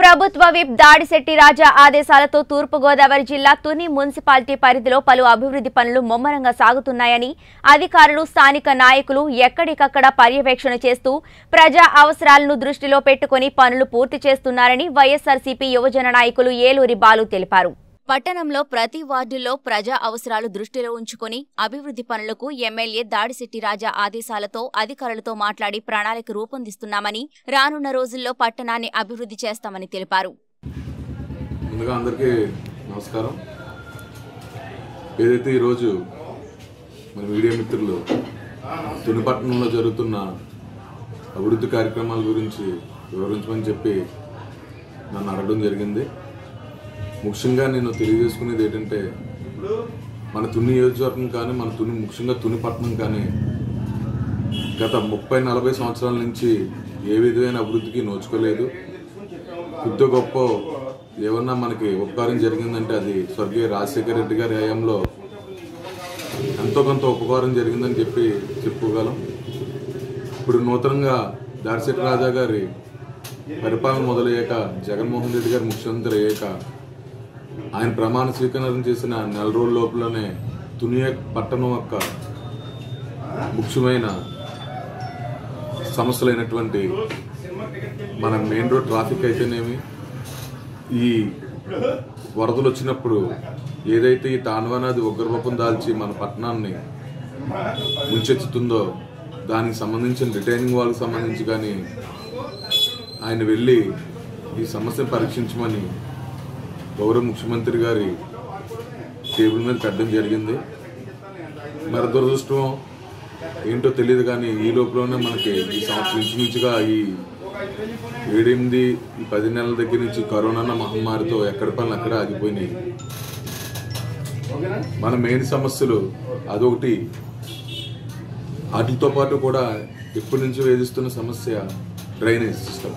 ప్రభుత్వ విప్ దాడిశెట్టి రాజా ఆదేశాలతో తూర్పుగోదావరి జిల్లా తుని మున్సిపాలిటీ పరిధిలో పలు అభివృద్ధి పనులు ముమ్మరంగా సాగుతున్నాయని అధికారులు స్థానిక నాయకులు ఎక్కడికక్కడ పర్యవేక్షణ చేస్తూ ప్రజా అవసరాలను దృష్టిలో పెట్టుకుని పనులు పూర్తి చేస్తున్నారని వైఎస్ఆర్సీపీ యువజన నాయకులు ఏలూరి బాలు తెలిపారు పట్టణంలో ప్రతి వార్డుల్లో ప్రజా అవసరాలు దృష్టిలో ఉంచుకొని అభివృద్ధి పనులకు ఎమ్మెల్యే దాడిశెట్టి రాజా ఆదేశాలతో అధికారులతో మాట్లాడి ప్రణాళిక రూపొందిస్తున్నామని రానున్న రోజుల్లో పట్టణాన్ని అభివృద్ధి చేస్తామని తెలిపారు ముందుగా అందరికీ నమస్కారం ఏదైతే ఈరోజు మన మీడియా మిత్రులు తునిపట్నంలో జరుగుతున్న అభివృద్ధి కార్యక్రమాల గురించి వివరించమని చెప్పి నన్ను అడగడం జరిగింది ముఖ్యంగా నేను తెలియజేసుకునేది ఏంటంటే మన తుని నియోజకవర్గం కానీ మన తుని ముఖ్యంగా తునిపట్నం కానీ గత ముప్పై నలభై సంవత్సరాల నుంచి ఏ విధమైన అభివృద్ధికి నోచుకోలేదు కొద్ది గొప్ప ఏమన్నా మనకి ఉపకారం జరిగిందంటే అది స్వర్గీయ రాజశేఖర రెడ్డి గారి హయాంలో ఎంతో కొంత ఉపకారం జరిగిందని చెప్పి చెప్పుకోగలం ఇప్పుడు నూతనంగా దారిశెట్టి రాజా గారి పరిపాలన మొదలయ్యాక జగన్మోహన్ రెడ్డి గారు ముఖ్యమంత్రి అయ్యాక ఆయన ప్రమాణ స్వీకరణ చేసిన నెల రోజుల లోపలనే తుని పట్టణం యొక్క ముఖ్యమైన సమస్యలైనటువంటి మన మెయిన్ రోడ్ ట్రాఫిక్ అయితేనేమి ఈ వరదలు వచ్చినప్పుడు ఏదైతే ఈ తాండవనాది ఉగ్రరూపం దాల్చి మన పట్టణాన్ని ముంచెత్తుతుందో దానికి సంబంధించిన రిటైనింగ్ వాళ్ళకి సంబంధించి కానీ ఆయన వెళ్ళి ఈ సమస్యను పరీక్షించమని గౌరవ ముఖ్యమంత్రి గారి టేబుల్ మీద పెట్టడం జరిగింది మరి దురదృష్టం ఏంటో తెలియదు కానీ ఈ లోపలనే మనకి ఈ సంవత్సరం ఇంచుమించుగా ఈ ఏడెనిమిది ఈ పది నెలల దగ్గర నుంచి కరోనా అన్న మహమ్మారితో ఎక్కడి పనులు అక్కడ ఆగిపోయినాయి మన మెయిన్ సమస్యలు అదొకటి వాటితో పాటు కూడా ఎప్పటి నుంచో వేధిస్తున్న సమస్య డ్రైనేజ్ సిస్టమ్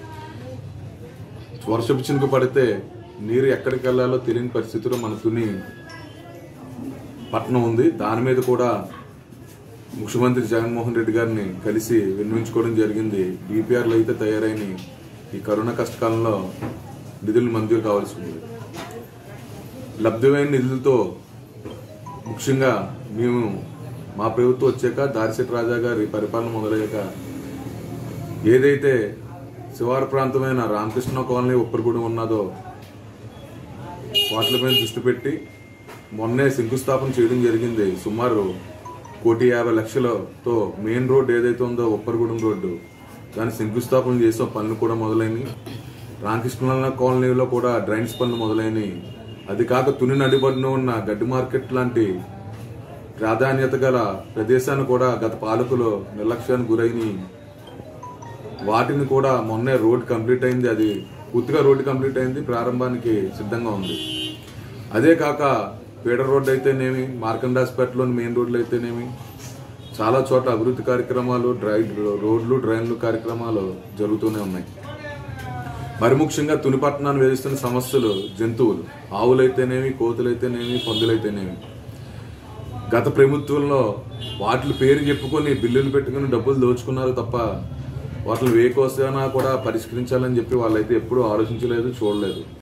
వర్షపు చినుకు పడితే నీరు ఎక్కడికి వెళ్ళాలో తెలియని పరిస్థితిలో మన తుని పట్టణం ఉంది దాని మీద కూడా ముఖ్యమంత్రి జగన్మోహన్ రెడ్డి గారిని కలిసి విన్నవించుకోవడం జరిగింది డిపిఆర్లు అయితే తయారైన ఈ కరోనా కష్టకాలంలో నిధులు మంజూరు కావాల్సి ఉంది లబ్ధమైన నిధులతో ముఖ్యంగా మేము మా ప్రభుత్వం వచ్చాక దారిశెట్టి రాజా గారి పరిపాలన మొదలయ్యాక ఏదైతే శివారు ప్రాంతమైన రామకృష్ణ కాలనీ ఉప్పరగూడెం ఉన్నదో వాటిపైన దృష్టి పెట్టి మొన్నే శంకుస్థాపన చేయడం జరిగింది సుమారు కోటి యాభై లక్షలతో మెయిన్ రోడ్ ఏదైతే ఉందో ఉప్పరగూడెం రోడ్డు దాన్ని శంకుస్థాపన చేసాం పనులు కూడా మొదలైనవి రామకృష్ణ కాలనీలో కూడా డ్రైన్స్ పనులు మొదలైనవి అది కాక తుని నడిబడిన ఉన్న గడ్డి మార్కెట్ లాంటి ప్రాధాన్యత గల ప్రదేశాన్ని కూడా గత పాలకులు నిర్లక్ష్యానికి గురైన వాటిని కూడా మొన్నే రోడ్ కంప్లీట్ అయింది అది పూర్తిగా రోడ్డు కంప్లీట్ అయింది ప్రారంభానికి సిద్ధంగా ఉంది అదే కాక పీడర్ రోడ్ అయితేనేమి మార్కండాస్పేటలోని మెయిన్ రోడ్లు అయితేనేమి చాలా చోట్ల అభివృద్ధి కార్యక్రమాలు డ్రై రోడ్లు డ్రైన్లు కార్యక్రమాలు జరుగుతూనే ఉన్నాయి మరి ముఖ్యంగా తునిపట్టణాన్ని వేధిస్తున్న సమస్యలు జంతువులు ఆవులైతేనేమి కోతులైతేనేమి పందులైతేనేమి గత ప్రభుత్వంలో వాటి పేరు చెప్పుకొని బిల్లులు పెట్టుకుని డబ్బులు దోచుకున్నారు తప్ప వాటిని వేకోసైనా కూడా పరిష్కరించాలని చెప్పి వాళ్ళైతే ఎప్పుడూ ఆలోచించలేదు చూడలేదు